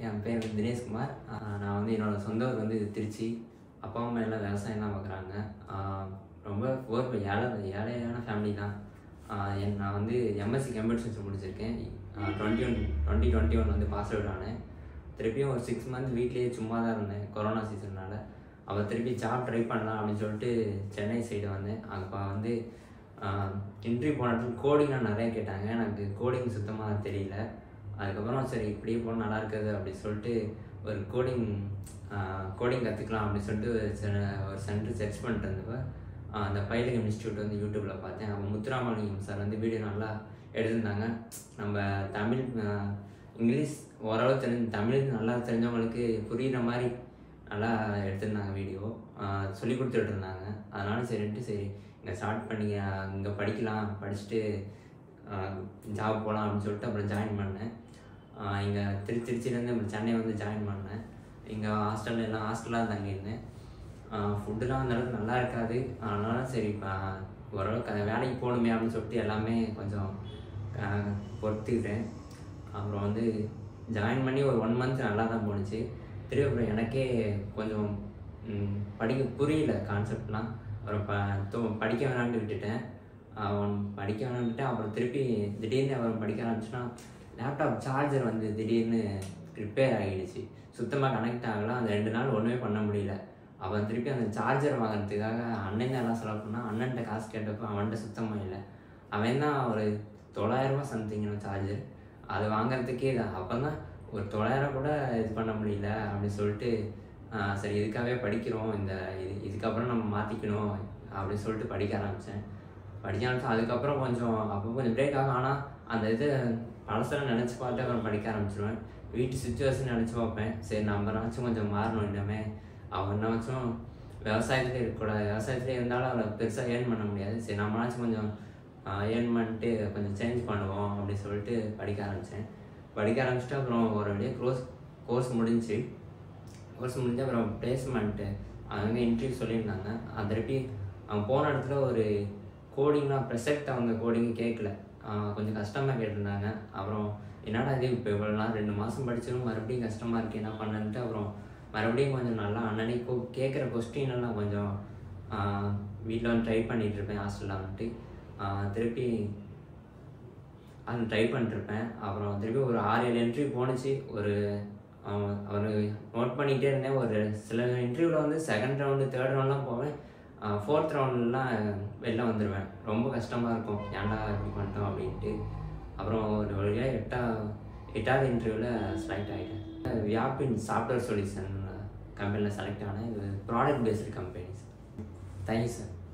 என் பேர் வந்து தினேஷ்குமார் ஆஹ் நான் வந்து என்னோட சொந்த ஊர் வந்து திருச்சி அப்பா அம்மா எல்லாம் விவசாயம் தான் பார்க்குறாங்க ரொம்ப ஒரு ஏழை ஏழையான ஃபேமிலி தான் ஆஹ் என் நான் வந்து எம்எஸ்சி கம்ப்யூட்டர் சயின்ஸ் முடிச்சிருக்கேன் twenty one twenty twenty one வந்து பாஸ் அவுட் ஆனேன் திருப்பியும் ஒரு சிக்ஸ் மந்த் வீட்லேயே சும்மா தான் இருந்தேன் கொரோனா சீசன்னால அப்புறம் திருப்பி ஜாப் ட்ரை பண்ணலாம் அப்படின்னு சொல்லிட்டு சென்னை சைடு வந்தேன் அப்போ வந்து இன்டர்வியூ போன இடத்துல கோடிங்லாம் நிறைய கேட்டாங்க எனக்கு கோடிங் சுத்தமாக தெரியல அதுக்கப்புறம் சரி இப்படியே போனால் நல்லா இருக்காது அப்படின்னு சொல்லிட்டு ஒரு கோடிங் கோடிங் கற்றுக்கலாம் அப்படின்னு சொல்லிட்டு ஒரு செ- ஒரு சென்டர் சர்ச் பண்ணிட்டு இருந்தப்ப ஆஹ் அந்த பைலகம் இன்ஸ்டியூட் வந்து யூடியூப்பில் பார்த்தேன் அப்போ முத்துராமலிங்கம் சார் வந்து வீடியோ நல்லா எடுத்திருந்தாங்க நம்ம தமிழ் ஆஹ் இங்கிலீஷ் ஓரளவு தெரிஞ்ச தமிழ் நல்லா தெரிஞ்சவங்களுக்கு புரியுற மாதிரி நல்லா எடுத்திருந்தாங்க வீடியோ சொல்லி கொடுத்துட்டு இருந்தாங்க அதனால சரின்ட்டு சரி இங்கே ஸ்டார்ட் பண்ணி இங்கே படிக்கலாம் படிச்சுட்டு ஜாப் போகலாம் அப்படின்னு சொல்லிட்டு அப்புறம் ஜாயின் பண்ணேன் இங்கே திரு திருச்சியிலேருந்து அப்புறம் சென்னை வந்து ஜாயின் பண்ணேன் இங்கே ஹாஸ்டல்ல எல்லாம் ஹாஸ்டலாக தங்கியிருந்தேன் ஃபுட்டுலாம் அந்த அளவுக்கு நல்லா இருக்காது அதனால சரி இப்போ ஓரளவுக்கு அந்த வேலைக்கு போகணுமே அப்படின்னு சொல்லிட்டு எல்லாமே கொஞ்சம் ஆஹ், பொறுத்துக்கிட்டேன் அப்புறம் வந்து ஜாயின் பண்ணி ஒரு ஒன் மந்த் நல்லா தான் போணுச்சு திருப்பி அப்புறம் எனக்கே கொஞ்சம் ம், படிக்க புரியல கான்செப்ட்லாம் அப்புறம் ப தோ- படிக்க வேணாம்னு விட்டுட்டேன் அவன் படிக்க வேணாம்னு விட்டேன் அப்புறம் திருப்பி திடீர்னு அப்புறம் படிக்க ஆரம்பிச்சுன்னா லேப்டாப் சார்ஜர் வந்து திடீர்னு ரிப்பேர் ஆகிடுச்சு சுத்தமாக கனெக்ட் ஆகலாம் அந்த ரெண்டு நாள் ஒன்றுமே பண்ண முடியல அவன் திருப்பி அந்த சார்ஜர் வாங்குறதுக்காக அண்ணன் தான் எல்லாம் செலவு பண்ணான் அண்ணன்ட்ட காசு கேட்டப்போ அவன்கிட்ட சுத்தமாக இல்லை அவன் தான் ஒரு தொள்ளாயிரரூபா சம்திங் சார்ஜர் அது வாங்குறதுக்கே அப்போ தான் ஒரு தொள்ளாயிரம் கூட இது பண்ண முடியல அப்படின்னு சொல்லிட்டு ஆஹ் சரி இதுக்காகவே படிக்கிறோம் இந்த இது இதுக்கப்புறம் நம்ம மாற்றிக்கணும் அப்படின்னு சொல்லிட்டு படிக்க ஆரம்பித்தேன் படிக்க ஆரம்பிச்சேன் அதுக்கப்புறம் கொஞ்சம் அப்போ கொஞ்சம் பிரேக் ஆகும் ஆனால் அந்த இது பழசெல்லாம் நினச்சி பார்த்து அப்புறம் படிக்க ஆரம்பிச்சிருவேன் வீட்டு சுச்சுவேஷன் நினச்சி பார்ப்பேன் சரி நம்மனாச்சும் கொஞ்சம் மாறணும் இனிமே அவனாச்சும் விவசாயத்துல இருக்கக்கூடாது விவசாயத்துல இருந்தாலும் அதில் பெருசாக ஏர்ன் பண்ண முடியாது சரி நம்மளாச்சும் கொஞ்சம் ஏர்ன் பண்ணிட்டு கொஞ்சம் சேஞ்ச் பண்ணுவோம் அப்படின்னு சொல்லிட்டு படிக்க ஆரம்பித்தேன் படிக்க ஆரம்பிச்சிட்டு அப்புறம் ஒரு வழியாக கோர்ஸ் கோர்ஸ் முடிஞ்சுச்சு கோர்ஸ் முடிஞ்சு அப்புறம் பிளேஸ்மெண்ட்டு அவங்க இன்டர்வியூ சொல்லியிருந்தாங்க அது திருப்பி அவங்க போன இடத்துல ஒரு கோடிங்லாம் ப்ரெசெக்ட் அவங்க கோடிங் கேட்கல ஆஹ் கொஞ்சம் கஷ்டமாக கேட்டிருந்தாங்க அப்புறம் என்னடா இது இப்போ இவ்வளோ நாள் ரெண்டு மாதம் படிச்சிடும் மறுபடியும் கஷ்டமாக இருக்கு என்ன பண்ணன்ட்டு அப்புறம் மறுபடியும் கொஞ்சம் நல்லா அன்னன்னைக்கு கோ- கேட்குற கொஸ்டின் எல்லாம் கொஞ்சம் வீட்டில் வந்து ட்ரை பண்ணிட்டு இருப்பேன் ஹாஸ்டலில் வந்துட்டு ஆஹ் திருப்பி அது ட்ரை பண்ணிட்டுருப்பேன் அப்புறம் திருப்பி ஒரு ஆறு ஏழு இன்டர்வியூ போணுச்சு ஒரு அவர் நோட் பண்ணிக்கிட்டே இருந்தேன் ஒரு சில இன்டர்வியூவில் வந்து செகண்ட் ரவுண்டு தேர்ட் ரவுண்ட்லாம் போவேன் ஃபோர்த் ரவுண்ட்லாம் வெளில வந்துடுவேன் ரொம்ப கஷ்டமாக இருக்கும் ஏன்டா இப்படி பண்ணிட்டோம் அப்படின்ட்டு அப்புறம் ஒரு வழியாக எட்டா எட்டாவது இன்டர்வியூவில் செலக்ட் ஆகிட்டேன் வியாபின் சாஃப்ட்வேர் சொல்யூஷன் கம்பெனியில் செலக்ட் ஆனேன் இது product based company sir thank you sir